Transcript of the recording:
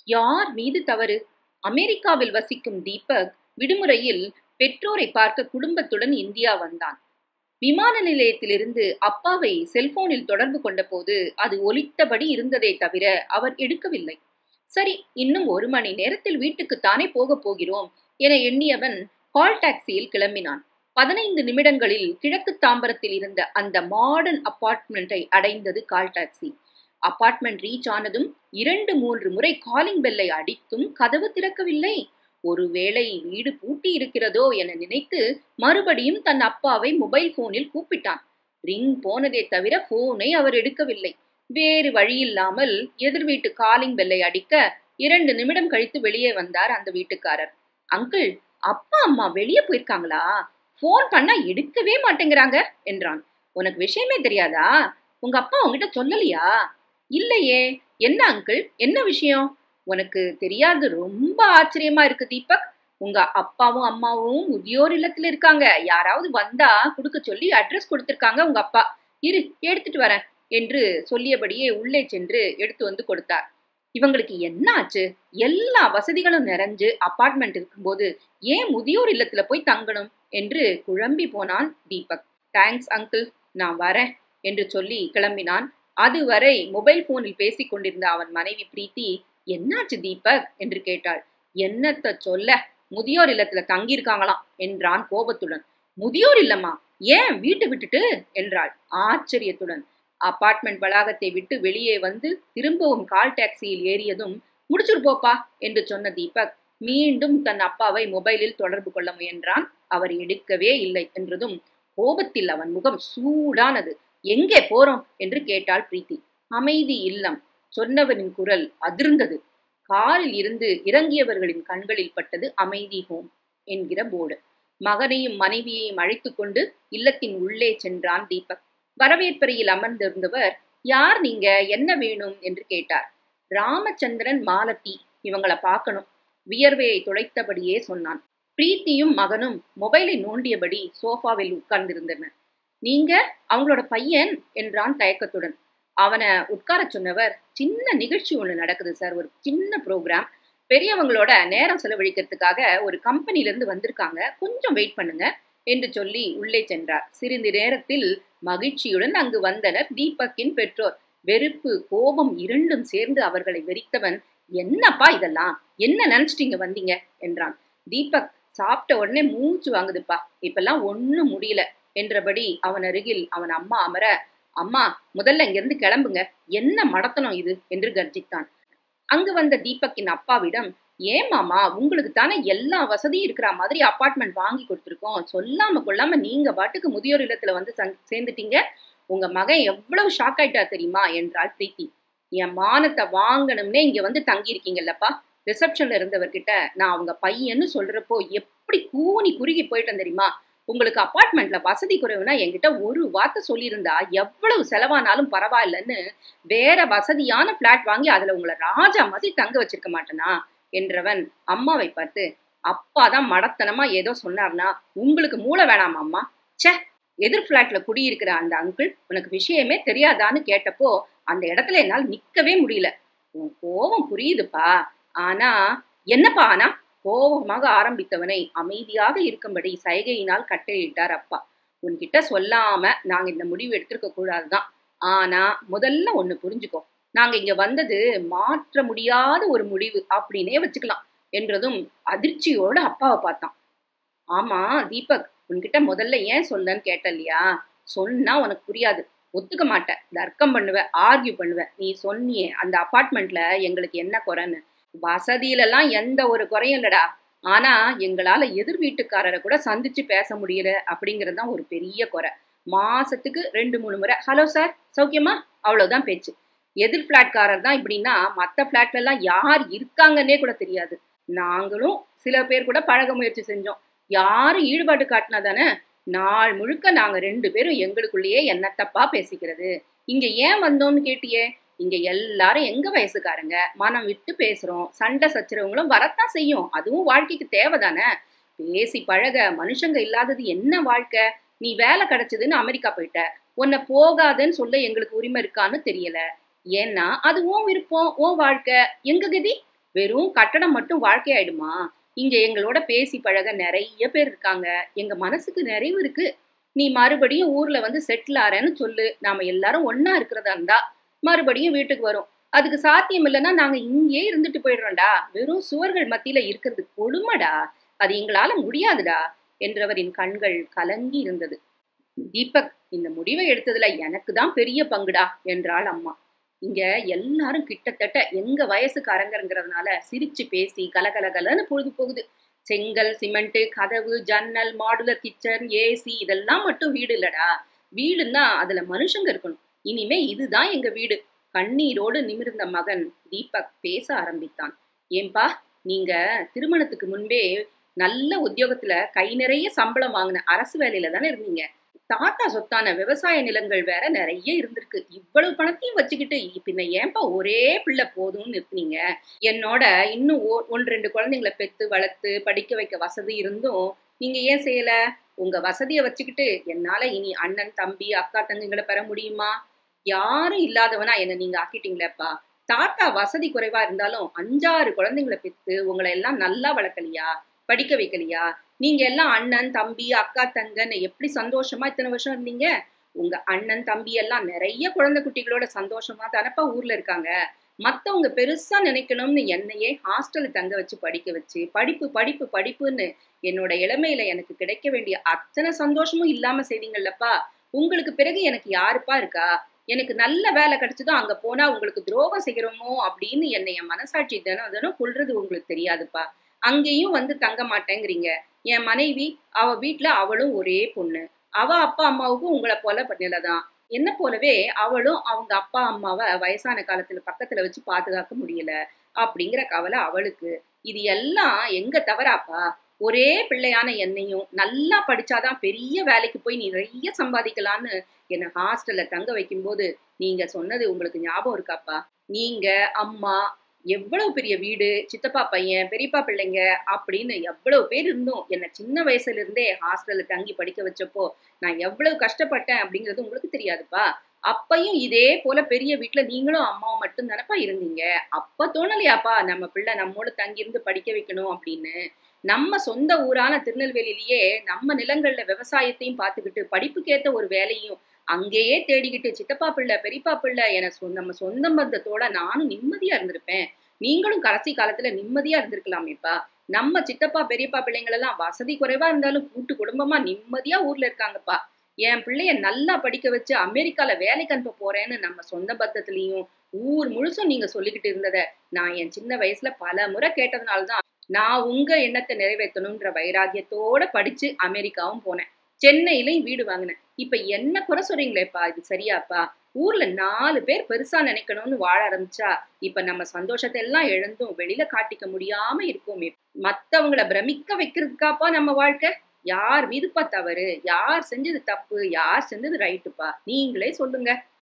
யார் மீது தவறு அமெரிக்காவில் வசிக்கும் தீபக் விடுமுறையில் பெற்றோரை பார்க்க குடும்பத்துடன் இந்தியா வந்தான் விமான நிலையத்திலிருந்து அப்பாவை செல்போனில் தொடர்பு கொண்டபோது அது ஒலித்தபடி இருந்ததே தவிர அவர் எடுக்கவில்லை சரி இன்னும் ஒரு மணி நேரத்தில் வீட்டுக்குத்தானே போகப் போகிறோம் என எண்ணியவன் கால் டாக்ஸியில் கிளம்பினான் பதினைந்து நிமிடங்களில் கிழக்கு தாம்பரத்தில் இருந்த அந்த மாடர்ன் அப்பார்ட்மெண்ட்டை அடைந்தது கால் டாக்ஸி அப்பார்ட்மெண்ட் ரீச் ஆனதும் இரண்டு மூன்று முறை காலிங் பெல்லை அடித்தும் கதவு திறக்கவில்லை ஒருவேளை வீடு பூட்டி இருக்கிறதோ என நினைத்து மறுபடியும் தன் அப்பாவை மொபைல் போனில் கூப்பிட்டான் ரிங் போனதே தவிர போனை அவர் எடுக்கவில்லை வேறு வழியில்லாமல் எதிர் வீட்டு காலிங் பெல்லை அடிக்க இரண்டு நிமிடம் கழித்து வெளியே வந்தார் அந்த வீட்டுக்காரர் அங்கிள் அப்பா அம்மா வெளியே போயிருக்காங்களா போன் பண்ணா எடுக்கவே மாட்டேங்கிறாங்க என்றான் உனக்கு விஷயமே தெரியாதா உங்க அப்பா உங்ககிட்ட சொல்லலையா இல்லையே என்ன அங்கிள் என்ன விஷயம் உனக்கு தெரியாது ரொம்ப ஆச்சரியமா இருக்கு தீபக் உங்க அப்பாவும் அம்மாவும் முதியோர் இல்லத்துல இருக்காங்க யாராவது வந்தா கொடுக்க சொல்லி அட்ரஸ் கொடுத்திருக்காங்க உங்க அப்பா இரு எடுத்துட்டு வரேன் என்று சொல்லியபடியே உள்ளே சென்று எடுத்து வந்து கொடுத்தார் இவங்களுக்கு என்ன ஆச்சு எல்லா வசதிகளும் நிறைஞ்சு அபார்ட்மெண்ட் இருக்கும்போது ஏன் முதியோர் இல்லத்துல போய் தங்கணும் என்று குழம்பி போனான் தீபக் தேங்க்ஸ் அங்கிள் நான் வரேன் என்று சொல்லி கிளம்பினான் அதுவரை மொபைல் போனில் பேசிக் கொண்டிருந்த அவன் மனைவி பிரீத்தி என்னாச்சு தீபக் என்று கேட்டாள் என்னத்த சொல்ல முதியோர் இல்லத்துல தங்கியிருக்காங்களாம் என்றான் கோபத்துடன் முதியோர் இல்லம்மா ஏன் வீட்டை விட்டுட்டு என்றாள் ஆச்சரியத்துடன் அபார்ட்மெண்ட் வளாகத்தை விட்டு வெளியே வந்து திரும்பவும் கால் டாக்ஸியில் ஏறியதும் முடிச்சுட்டு போப்பா என்று சொன்ன தீபக் மீண்டும் தன் அப்பாவை மொபைலில் தொடர்பு கொள்ள முயன்றான் அவர் எடுக்கவே இல்லை என்றதும் கோபத்தில் அவன் முகம் சூடானது எங்கே போறோம் என்று கேட்டாள் பிரீத்தி அமைதி இல்லம் சொன்னவனின் குரல் அதிர்ந்தது காரில் இருந்து இறங்கியவர்களின் கண்களில் பட்டது அமைதி ஹோம் என்கிற போர்டு மகனையும் மனைவியையும் அழைத்து கொண்டு இல்லத்தின் உள்ளே சென்றான் தீபக் வரவேற்பறையில் அமர்ந்திருந்தவர் யார் நீங்க என்ன வேணும் என்று கேட்டார் ராமச்சந்திரன் மாலதி இவங்கள பார்க்கணும் வியர்வையை துளைத்தபடியே சொன்னான் பிரீத்தியும் மகனும் மொபைலை நோண்டியபடி சோஃபாவில் உட்கார்ந்திருந்தனர் நீங்க அவங்களோட பையன் என்றான் தயக்கத்துடன் அவனை உட்கார சொன்னவர் சின்ன நிகழ்ச்சி ஒன்று நடக்குது சார் ஒரு சின்ன ப்ரோக்ராம் பெரியவங்களோட நேரம் செலவழிக்கிறதுக்காக ஒரு கம்பெனிலேருந்து வந்திருக்காங்க கொஞ்சம் வெயிட் பண்ணுங்க என்று சொல்லி உள்ளே சென்றார் சிறிது நேரத்தில் மகிழ்ச்சியுடன் அங்கு வந்தனர் தீபக்கின் பெற்றோர் வெறுப்பு கோபம் இரண்டும் சேர்ந்து அவர்களை வெறித்தவன் என்னப்பா இதெல்லாம் என்ன நினைச்சிட்டீங்க வந்தீங்க என்றான் தீபக் சாப்பிட்ட உடனே மூச்சு வாங்குதுப்பா இப்பெல்லாம் ஒன்னும் முடியல என்றபடி அவன் அருகில் அவன் அம்மா அமர அம்மா முதல்ல இங்கிருந்து கிளம்புங்க என்ன மடத்தனம் இது என்று கர்ஜித்தான் அங்கு வந்த தீபக்கின் அப்பாவிடம் ஏன் மாமா உங்களுக்கு தானே எல்லா வசதியும் இருக்கிற மாதிரி அப்பார்ட்மெண்ட் வாங்கி கொடுத்துருக்கோம் சொல்லாம கொள்ளாம நீங்க பாட்டுக்கு முதியோர் இல்லத்துல வந்து சேர்ந்துட்டீங்க உங்க மகன் எவ்வளவு ஷாக் ஆயிட்டா தெரியுமா என்றாள் பிரீத்தி என் மானத்தை வாங்கணும்னே இங்க வந்து தங்கி இருக்கீங்கல்லப்பா ரிசப்ஷன்ல இருந்தவர்கிட்ட நான் அவங்க பையன்னு சொல்றப்போ எப்படி கூனி குறுகி போயிட்டேன் தெரியுமா உங்களுக்கு அப்பார்ட்மெண்ட்ல வசதி குறைவுனா என்கிட்ட ஒரு வார்த்தை சொல்லியிருந்தா எவ்வளவு செலவானாலும் பரவாயில்லன்னு வேற வசதியான பிளாட் வாங்கி அதுல உங்களை ராஜா மாதிரி தங்க வச்சிருக்க மாட்டேனா என்றவன் அம்மாவை பார்த்து அப்பா தான் மடத்தனமா ஏதோ சொன்னார்னா உங்களுக்கு மூளை வேணாமா அம்மா சே எதிர் பிளாட்ல குடியிருக்கிற அந்த அங்கிள் உனக்கு விஷயமே தெரியாதான்னு கேட்டப்போ அந்த இடத்துல என்னால் நிக்கவே முடியல உன் கோபம் புரியுதுப்பா ஆனா என்னப்பா ஆனா கோபமாக ஆரம்பித்தவனை அமைதியாக இருக்கும்படி சைகையினால் கட்டளையிட்டார் அப்பா உன்கிட்ட சொல்லாம நாங்க இந்த முடிவு எடுத்திருக்க கூடாதுதான் ஆனா முதல்ல ஒண்ணு புரிஞ்சுக்கோ நாங்க இங்க வந்தது மாற்ற முடியாத ஒரு முடிவு அப்படின்னே வச்சுக்கலாம் என்றதும் அதிர்ச்சியோட அப்பாவை பார்த்தான் ஆமா தீபக் உன்கிட்ட முதல்ல ஏன் சொல்லன்னு கேட்ட இல்லையா சொன்னா உனக்கு புரியாது ஒத்துக்க மாட்டேன் தர்க்கம் பண்ணுவ ஆர்கியூ பண்ணுவ நீ சொன்னியே அந்த அப்பார்ட்மெண்ட்ல எங்களுக்கு என்ன குறைன்னு வசதியிலலாம் எந்த ஒரு குறையும் இல்லடா ஆனா எங்களால எதிர் வீட்டுக்காரரை கூட சந்திச்சு பேச முடியல அப்படிங்கிறது தான் ஒரு பெரிய குறை மாசத்துக்கு ரெண்டு மூணு முறை ஹலோ சார் சௌக்கியமா அவ்வளவுதான் பேச்சு எதிர் பிளாட்காரர் தான் இப்படின்னா மற்ற பிளாட்ல எல்லாம் யார் இருக்காங்கன்னே கூட தெரியாது நாங்களும் சில பேர் கூட பழக முயற்சி செஞ்சோம் யாரும் ஈடுபாடு காட்டினா தானே நாள் முழுக்க நாங்க ரெண்டு பேரும் எங்களுக்குள்ளேயே என்னத்தப்பா பேசிக்கிறது இங்க ஏன் வந்தோம்னு கேட்டியே இங்க எல்லாரும் எங்க வயசுக்காரங்க மனம் விட்டு பேசுறோம் சண்டை சச்சரவங்களும் வரத்தான் செய்யும் அதுவும் வாழ்க்கைக்கு தேவைதானே பேசி பழக மனுஷங்க இல்லாதது என்ன வாழ்க்கை நீ வேலை கிடைச்சதுன்னு அமெரிக்கா போயிட்ட உன்னை போகாதன்னு சொல்ல எங்களுக்கு உரிமை இருக்கான்னு தெரியல ஏன்னா அது உன் விருப்பம் உன் வாழ்க்கை எங்க கதி வெறும் கட்டடம் மட்டும் வாழ்க்கையாயிடுமா இங்க எங்களோட பேசி பழக நிறைய பேர் இருக்காங்க எங்க மனசுக்கு நிறைவு இருக்கு நீ மறுபடியும் ஊர்ல வந்து செட்டில் ஆறேன்னு சொல்லு நாம எல்லாரும் ஒன்னா இருக்கிறதா இருந்தா மறுபடியும் வீட்டுக்கு வரும் அதுக்கு சாத்தியம் இல்லைன்னா நாங்க இங்கேயே இருந்துட்டு போயிடுறோம்டா வெறும் சுவர்கள் மத்தியில இருக்கிறது கொடுமைடா அது எங்களால முடியாதுடா என்றவரின் கண்கள் கலங்கி இருந்தது தீபக் இந்த முடிவை எடுத்ததுல எனக்கு தான் பெரிய பங்குடா என்றாள் அம்மா இங்க எல்லாரும் கிட்டத்தட்ட எங்க வயசுக்காரங்கிறதுனால சிரிச்சு பேசி கலகலகலன்னு பொழுது போகுது செங்கல் சிமெண்ட் கதவு ஜன்னல் மாடுலர் கிச்சன் ஏசி இதெல்லாம் மட்டும் வீடு இல்லடா வீடுன்னா அதுல மனுஷங்க இருக்கணும் இனிமே இதுதான் எங்க வீடு கண்ணீரோடு நிமிர்ந்த மகன் தீபக் பேச ஆரம்பித்தான் ஏன்பா நீங்க திருமணத்துக்கு முன்பே நல்ல உத்தியோகத்துல கை நிறைய சம்பளம் வாங்கின அரசு வேலையில தானே இருந்தீங்க தாத்தா சொத்தான விவசாய நிலங்கள் வேற நிறைய இருந்திருக்கு இவ்வளவு பணத்தையும் வச்சுக்கிட்டு பின்ன ஏன்பா ஒரே பிள்ளை போதும்னு நிறுத்தினீங்க என்னோட இன்னும் ஒன்று ரெண்டு குழந்தைங்களை பெத்து வளர்த்து படிக்க வைக்க வசதி இருந்தும் நீங்க ஏன் செய்யல உங்க வசதியை வச்சுக்கிட்டு என்னால இனி அண்ணன் தம்பி அக்கா தங்கைகளை பெற முடியுமா யாரும் இல்லாதவனா என்ன நீங்க ஆக்கிட்டீங்களேப்பா தாத்தா வசதி குறைவா இருந்தாலும் அஞ்சாறு குழந்தைங்களை பெத்து உங்களை எல்லாம் நல்லா வளர்க்கலையா படிக்க வைக்கலையா நீங்க எல்லாம் அண்ணன் தம்பி அக்கா தங்கன்னு எப்படி சந்தோஷமா இத்தனை வருஷம் இருந்தீங்க உங்க அண்ணன் தம்பி எல்லாம் நிறைய குழந்தை குட்டிகளோட சந்தோஷமா தானப்பா ஊர்ல இருக்காங்க மத்தவங்க பெருசா நினைக்கணும்னு என்னையே ஹாஸ்டல்ல தங்க வச்சு படிக்க வச்சு படிப்பு படிப்பு படிப்புன்னு என்னோட இளமையில எனக்கு கிடைக்க வேண்டிய அத்தனை சந்தோஷமும் இல்லாம செய்தீங்கல்லப்பா உங்களுக்கு பிறகு எனக்கு யாருப்பா இருக்கா எனக்கு நல்ல வேலை கிடைச்சதும் அங்க போனா உங்களுக்கு துரோகம் செய்கிறோமோ அப்படின்னு என்னை என் மனசாட்சி தினம் தினம் கொள்றது உங்களுக்கு தெரியாதுப்பா அங்கேயும் வந்து தங்க மாட்டேங்கிறீங்க என் மனைவி அவ வீட்டுல அவளும் ஒரே பொண்ணு அவ அப்பா அம்மாவுக்கும் உங்களை போல நிலைதான் என்ன போலவே அவளும் அவங்க அப்பா அம்மாவை வயசான காலத்துல பக்கத்துல வச்சு பாதுகாக்க முடியல அப்படிங்கிற கவலை அவளுக்கு இது எல்லாம் எங்க தவறாப்பா ஒரே பிள்ளையான என்னையும் நல்லா படிச்சாதான் பெரிய வேலைக்கு போய் நிறைய சம்பாதிக்கலான்னு என்னை ஹாஸ்டல்ல தங்க வைக்கும்போது நீங்க சொன்னது உங்களுக்கு ஞாபகம் இருக்காப்பா நீங்க அம்மா எவ்வளவு பெரிய வீடு சித்தப்பா பையன் பெரியப்பா பிள்ளைங்க அப்படின்னு எவ்வளவு பேர் இருந்தோம் என்னை சின்ன வயசுல இருந்தே ஹாஸ்டல்ல தங்கி படிக்க வச்சப்போ நான் எவ்வளவு கஷ்டப்பட்டேன் அப்படிங்கிறது உங்களுக்கு தெரியாதுப்பா அப்பையும் இதே போல பெரிய வீட்டுல நீங்களும் அம்மாவும் மட்டும் தானப்பா இருந்தீங்க அப்ப தோணலையாப்பா நம்ம பிள்ளை நம்மோட தங்கி இருந்து படிக்க வைக்கணும் அப்படின்னு நம்ம சொந்த ஊரான திருநெல்வேலியிலேயே நம்ம நிலங்கள்ல விவசாயத்தையும் பார்த்துக்கிட்டு படிப்புக்கேத்த ஒரு வேலையும் அங்கேயே தேடிக்கிட்டு சித்தப்பா பிள்ளை பெரியப்பா பிள்ளை என நம்ம சொந்த பந்தத்தோட நானும் நிம்மதியா இருந்திருப்பேன் நீங்களும் கடைசி காலத்துல நிம்மதியா இருந்திருக்கலாமேப்பா நம்ம சித்தப்பா பெரியப்பா பிள்ளைங்களெல்லாம் வசதி குறைவா இருந்தாலும் கூட்டு குடும்பமா நிம்மதியா ஊர்ல இருக்காங்கப்பா என் பிள்ளைய நல்லா படிக்க வச்சு அமெரிக்கால வேலைக்கு அனுப்ப போறேன்னு நம்ம சொந்த பத்தத்திலையும் ஊர் முழுசும் நீங்க சொல்லிக்கிட்டு இருந்தத நான் என் சின்ன வயசுல பல முறை கேட்டதுனாலதான் நான் உங்க எண்ணத்தை நிறைவேற்றணும்ன்ற வைராகியத்தோட படிச்சு அமெரிக்காவும் போனேன் சென்னையிலையும் வீடு வாங்கினேன் இப்ப என்ன குறை சொல்றீங்களேப்பா இது சரியாப்பா ஊர்ல நாலு பேர் பெருசா நினைக்கணும்னு வாழ ஆரம்பிச்சா இப்ப நம்ம சந்தோஷத்தை எல்லாம் எழுந்தும் வெளியில காட்டிக்க முடியாம இருக்கோமே மத்தவங்கள பிரமிக்க வைக்கிறதுக்காப்பா நம்ம வாழ்க்கை யார் மீதுப்பா தவறு யார் செஞ்சது தப்பு யார் செஞ்சது ரைட்டுப்பா நீங்களே சொல்லுங்க